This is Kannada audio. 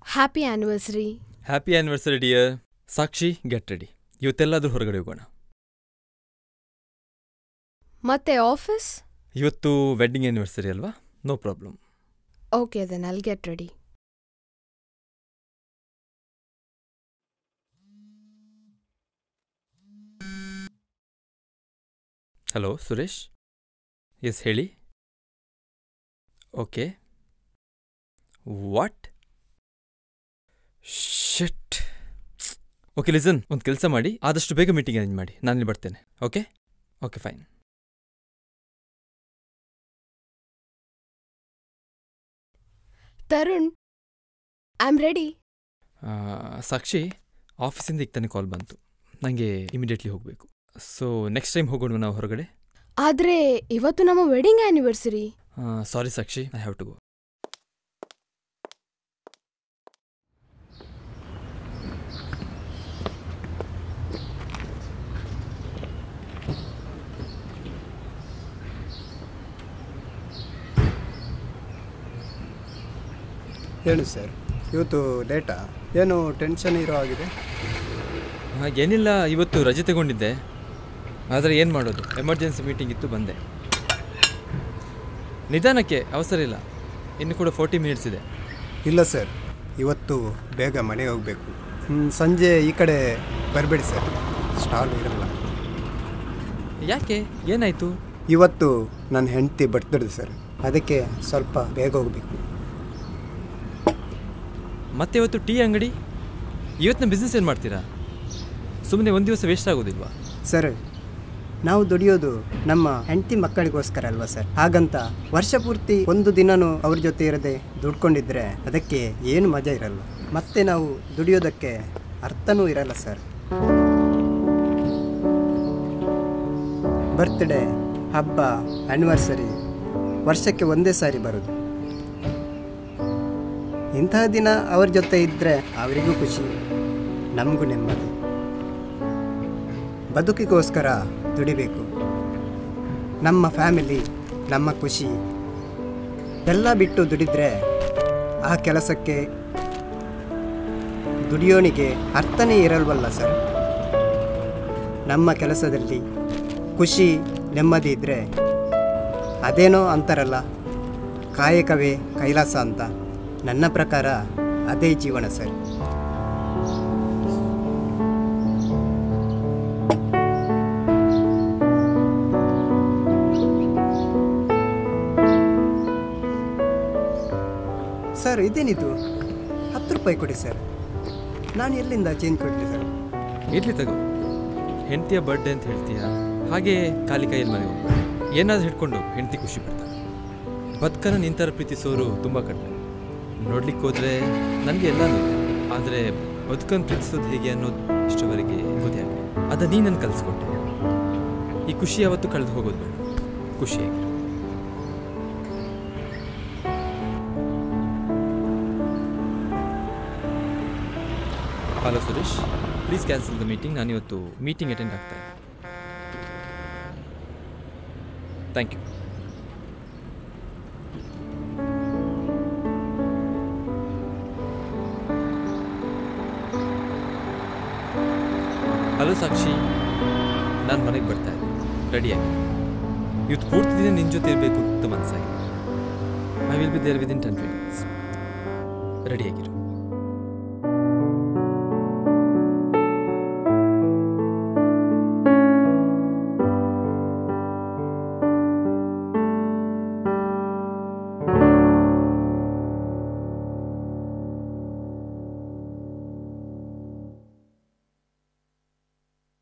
happy anniversary happy anniversary dear Sakshi get ready ಇವತ್ತೆಲ್ಲಾದ್ರೂ ಹೊರಗಡೆ ಹೋಗೋಣ ಮತ್ತೆ ಆಫೀಸ್ ಇವತ್ತು ವೆಡ್ಡಿಂಗ್ ಆ್ಯನಿವರ್ಸರಿ ಅಲ್ವಾ no problem okay then I'll get ready hello Suresh yes ಹೇಳಿ okay what shut okay listen ಒಂದು ಕೆಲಸ ಮಾಡಿ ಆದಷ್ಟು ಬೇಗ ಮೀಟಿಂಗ್ ಅರೇಂಜ್ ಮಾಡಿ ನಾನು ಇಲ್ಲಿ ಬರ್ತೇನೆ okay okay fine Tarun I am ready Sakshi ಆಫೀಸಿಂದ ಈಗ ತಾನೇ ಕಾಲ್ ಬಂತು ನನಗೆ ಇಮಿಡಿಯೇಟ್ಲಿ ಹೋಗಬೇಕು ಸೊ ನೆಕ್ಸ್ಟ್ ಟೈಮ್ ಹೋಗೋಣ ನಾವು ಹೊರಗಡೆ ಆದ್ರೆ ಇವತ್ತು ನಮ್ಮ wedding anniversary sorry Sakshi I have to go ಹೇಳಿ ಸರ್ ಇವತ್ತು ಲೇಟಾ ಏನು ಟೆನ್ಷನ್ ಇರೋ ಆಗಿದೆ ಏನಿಲ್ಲ ಇವತ್ತು ರಜೆ ತಗೊಂಡಿದ್ದೆ ಆದರೆ ಏನು ಮಾಡೋದು ಎಮರ್ಜೆನ್ಸಿ ಮೀಟಿಂಗ್ ಇತ್ತು ಬಂದೆ ನಿಧಾನಕ್ಕೆ ಅವಸರ ಇಲ್ಲ ಇನ್ನು ಕೂಡ ಫೋರ್ಟಿ ಮಿನಿಟ್ಸ್ ಇದೆ ಇಲ್ಲ ಸರ್ ಇವತ್ತು ಬೇಗ ಮನೆಗೆ ಹೋಗಬೇಕು ಸಂಜೆ ಈ ಕಡೆ ಬರಬೇಡಿ ಸರ್ ಸ್ಟಾಲ್ ಇರಲ್ಲ ಯಾಕೆ ಏನಾಯಿತು ಇವತ್ತು ನನ್ನ ಹೆಂಡತಿ ಬರ್ತಿಡ್ದು ಸರ್ ಅದಕ್ಕೆ ಸ್ವಲ್ಪ ಬೇಗ ಹೋಗಬೇಕು ಮತ್ತೆ ಇವತ್ತು ಟೀ ಅಂಗಡಿ ಇವತ್ತಿನ ಬಿಸ್ನೆಸ್ ಏನು ಮಾಡ್ತೀರಾ ಸುಮ್ಮನೆ ಒಂದು ದಿವಸ ವೇಸ್ಟ್ ಆಗೋದಿಲ್ವಾ ಸರ್ ನಾವು ದುಡಿಯೋದು ನಮ್ಮ ಹೆಂಡತಿ ಮಕ್ಕಳಿಗೋಸ್ಕರ ಅಲ್ವಾ ಸರ್ ಹಾಗಂತ ವರ್ಷ ಪೂರ್ತಿ ಒಂದು ದಿನನೂ ಅವ್ರ ಜೊತೆ ಇರದೆ ದುಡ್ಕೊಂಡಿದ್ರೆ ಅದಕ್ಕೆ ಏನು ಮಜಾ ಇರಲ್ಲ ಮತ್ತೆ ನಾವು ದುಡಿಯೋದಕ್ಕೆ ಅರ್ಥನೂ ಇರಲ್ಲ ಸರ್ ಬರ್ತ್ಡೇ ಹಬ್ಬ ಆ್ಯನಿವರ್ಸರಿ ವರ್ಷಕ್ಕೆ ಒಂದೇ ಸಾರಿ ಬರೋದು ಇಂತಹ ದಿನ ಅವ್ರ ಜೊತೆ ಇದ್ದರೆ ಅವರಿಗೂ ಖುಷಿ ನಮಗೂ ನೆಮ್ಮದಿ ಬದುಕಿಗೋಸ್ಕರ ದುಡಿಬೇಕು ನಮ್ಮ ಫ್ಯಾಮಿಲಿ ನಮ್ಮ ಖುಷಿ ಎಲ್ಲ ಬಿಟ್ಟು ದುಡಿದ್ರೆ ಆ ಕೆಲಸಕ್ಕೆ ದುಡಿಯೋನಿಗೆ ಅರ್ಥನೇ ಇರಲ್ವಲ್ಲ ಸರ್ ನಮ್ಮ ಕೆಲಸದಲ್ಲಿ ಖುಷಿ ನೆಮ್ಮದಿ ಇದ್ದರೆ ಅದೇನೋ ಅಂತಾರಲ್ಲ ಕಾಯಕವೇ ಕೈಲಾಸ ಅಂತ ನನ್ನ ಪ್ರಕಾರ ಅದೇ ಜೀವನ ಸರ್ ಸರ್ ಇದೇನಿದು ಹತ್ತು ರೂಪಾಯಿ ಕೊಡಿ ಸರ್ ನಾನು ಎಲ್ಲಿಂದ ಚೇಂಜ್ ಕೊಡಲಿ ಸರ್ ಇರ್ಲಿ ತಗೋ ಹೆಂಡತಿಯ ಬರ್ಡೇ ಅಂತ ಹೇಳ್ತೀಯ ಹಾಗೆ ಖಾಲಿ ಕೈಯಲ್ಲಿ ಮನೆಗೆ ಹೋಗ್ಬೇಡ ಏನಾದರೂ ಹಿಡ್ಕೊಂಡು ಹೆಂಡತಿ ಖುಷಿ ಪಡ್ತಾಳೆ ಬದುಕನ ನಿಂತರ ಪ್ರೀತಿಸೋರು ತುಂಬ ಕಡಿಮೆ ನೋಡ್ಲಿಕ್ಕೆ ಹೋದ್ರೆ ನನಗೆ ಎಲ್ಲನೂ ಇದೆ ಆದರೆ ಬದುಕನ್ನು ಪ್ರೀತಿಸೋದು ಹೇಗೆ ಅನ್ನೋದು ಇಷ್ಟವರೆಗೆ ಗೊತ್ತಾಗಲಿ ಅದ ನೀ ನನ್ನ ಕಲಿಸ್ಕೊಟ್ಟೆ ಈ ಖುಷಿ ಯಾವತ್ತೂ ಕಳೆದು ಹೋಗೋದು ಬೇಡ ಖುಷಿಯಾಗಿ hello Suresh please cancel the meeting ನಾನಿವತ್ತು ಮೀಟಿಂಗ್ ಅಟೆಂಡ್ ಆಗ್ತಾ ಇದ್ದೆ ಥ್ಯಾಂಕ್ ಯು ಹಲೋ ಸಾಕ್ಷಿ ನಾನು ಮನೆಗೆ ಬರ್ತಾ ಇದ್ದೆ ರೆಡಿಯಾಗಿ ಇವತ್ತು ಪೂರ್ತಿ ದಿನ ನಿನ್ನ ಜೊತೆ ಇರಬೇಕು ಅಂತ ಮನಸ್ಸಾಗಿದೆ I will be there within ten minutes ರೆಡಿಯಾಗಿರು